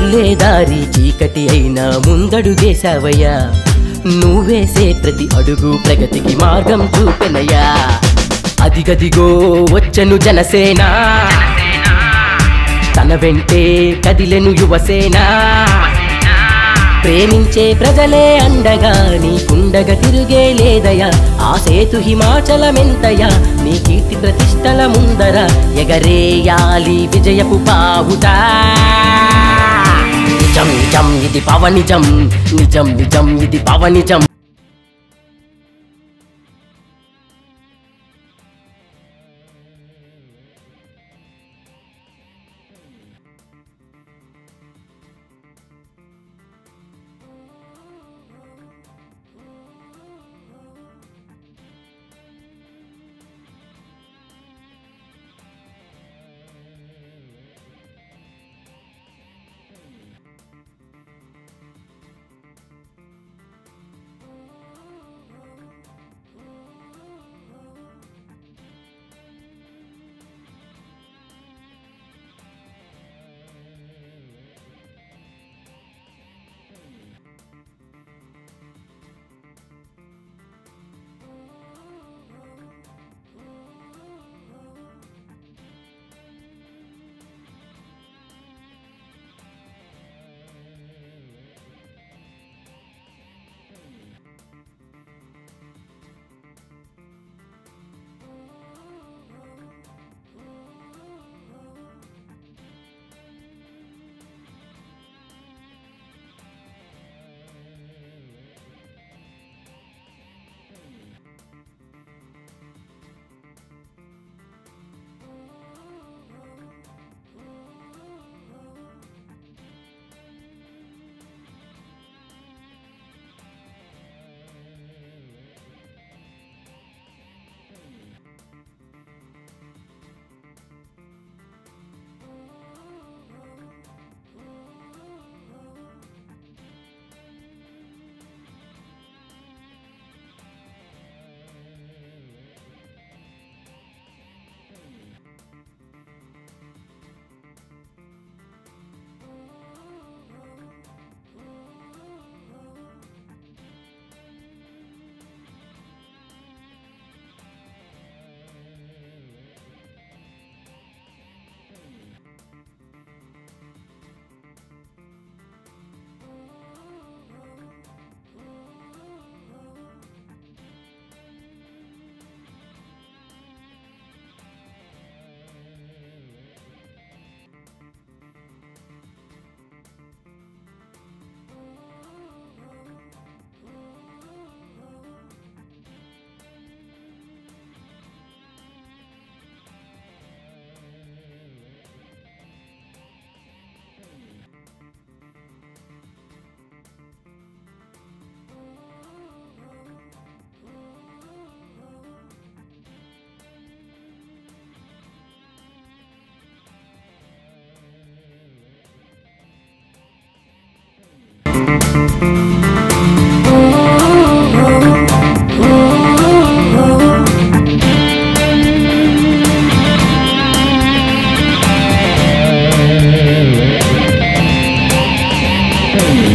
వెళ్లే దారి చీకటి అయినా ముందడుగేశావయ్యా నువ్వేసే ప్రతి అడుగు ప్రగతికి మార్గం చూపెనయ్యా అదిగదిగో వచ్చను జనసేన తన వెంటే కదిలెను యువసేన ప్రేమించే ప్రజలే అండగా నీకుండగా తిరుగే లేదయా ఆ సేతు హిమాచలమెంతయా నీ కీర్తి ప్రతిష్టల ముందర ఎగరేయాలి విజయపు పావుతా నిజం నిజం ఇది పవనిజం నిజం నిజం ఇది పవనిజం thank you